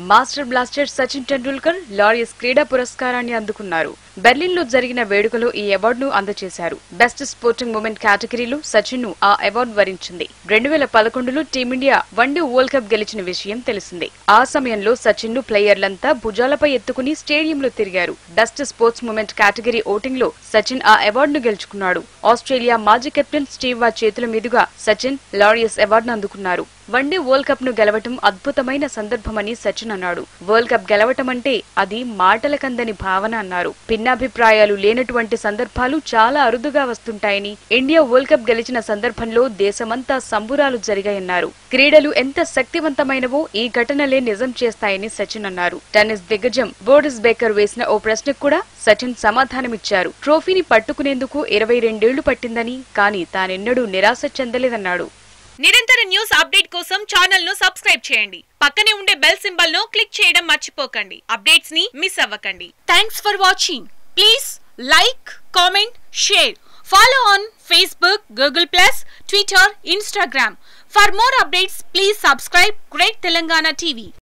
master blaster Sachin Tendulkar Laureus క్రీడా పురస్కారాన్ని అందుకున్నారు బెర్లిన్ లో జరిగిన వేడుకలో ఈ అవార్డును అందజేశారు బెస్ట్ స్పోర్టింగ్ మూమెంట్ కేటగిరీలో సచిన్ ను ఆ అవార్డు వరించింది రెండు వేల పదకొండులో టీమిండియా వన్డే వరల్డ్ కప్ గెలిచిన విషయం తెలిసిందే ఆ సమయంలో సచిన్ ను ప్లేయర్లంతా భుజాలపై ఎత్తుకుని స్టేడియంలో తిరిగారు best sports moment category voting లో సచిన్ ఆ అవార్డును గెలుచుకున్నాడు ఆస్ట్రేలియా మాజీ కెప్టెన్ స్టీవ్ వా చేతుల మీదుగా సచిన్ లారియస్ అవార్డును అందుకున్నారు వన్డే వరల్డ్ కప్ ను గెలవటం అద్భుతమైన సందర్భమని సచిన్ అన్నాడు వరల్డ్ కప్ గెలవటం అంటే అది మాటల కందని భావన అన్నారు భిన్నాభిప్రాయాలు లేనటువంటి సందర్భాలు చాలా అరుదుగా వస్తుంటాయని ఇండియా వరల్డ్ కప్ గెలిచిన సందర్భంలో దేశమంతా సంబురాలు జరిగాయన్నారు క్రీడలు ఎంత శక్తివంతమైనవో ఈ ఘటనలే నిజం చేస్తాయని సచిన్ అన్నారు టెన్నిస్ దిగ్గజం బోర్డిస్ బేకర్ వేసిన ఓ ప్రశ్నకు కూడా సచిన్ సమాధానమిచ్చారు ట్రోఫీని పట్టుకునేందుకు ఇరవై రెండేళ్లు పట్టిందని కానీ తానెన్నడూ నిరాశ చెందలేదన్నాడు నిరంతర న్యూస్ అప్డేట్ కోసం ఛానల్ ను సబ్స్క్రైబ్ చేయండి పక్కనే ఉండే బెల్ సింబల్ ను క్లిక్ చేయడం మర్చిపోకండి అప్డేట్స్ ని మిస్ అవ్వకండి thanks for watching please like comment share follow on Facebook Google plus Twitter Instagram for more updates please subscribe great Telangana TV